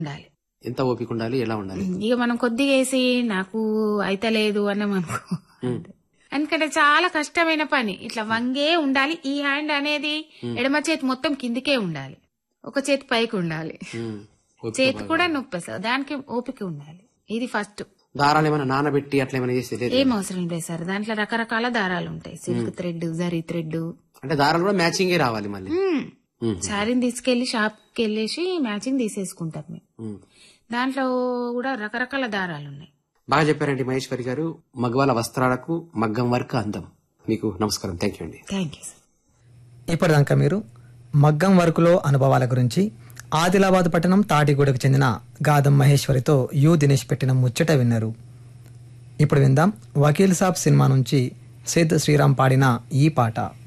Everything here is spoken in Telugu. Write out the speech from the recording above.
ఉండాలి ఎంత ఓపిక ఉండాలి ఎలా ఉండాలి ఇక మనం కొద్దిగా వేసి నాకు అయితలేదు అన్నాం అనుకో ఎందుకంటే చాలా కష్టమైన పని ఇట్లా వంగే ఉండాలి ఈ హ్యాండ్ అనేది ఎడమ చేతి మొత్తం కిందికే ఉండాలి ఒక చేతి పైకి ఉండాలి ఉమ్. ఓపిక చేతి బాగా. కూడా నొప్పి వస్తుంది దానికి ఓపిక ఉండాలి ఇది ఫస్ట్ దారాలు ఏమైనా నానబెట్టి అట్లా ఏమైనా చేస్తే లేదు ఏం అవసరం లేదు సార్ దాంట్లో రకరకాల దారాలు ఉంటాయి సిల్క్ థ్రెడ్ జరీ థ్రెడ్ అంటే దారాలు కూడా మ్యాచింగే రావాలి మళ్ళీ ఉమ్. శారీని తీసుకెళ్లి షాప్ కి వెళ్ళేసి మ్యాచింగ్ తీసేసుకుంటాం మేము ఉమ్. దాంట్లో కూడా రకరకాల దారాలు ఉన్నాయి బాగా చెప్పారండి మహేశ్వరి గారు మగవాళ్ళ వస్త్రాలకు మగ్గం వర్క్ అందం మీకు నమస్కారం థ్యాంక్ యూ అండి థ్యాంక్ యూ సార్ ఇప్పటిదాకా మీరు మగ్గం వర్కులో అనుభవాల గురించి ఆదిలాబాద్ పట్టణం తాటిగూడకు చెందిన గాదం మహేశ్వరితో యు దినేష్ పెట్టిన ముచ్చట విన్నారు ఇప్పుడు విందాం వకీల్ సాబ్ సినిమా నుంచి సిద్ శ్రీరామ్ పాడిన ఈ పాట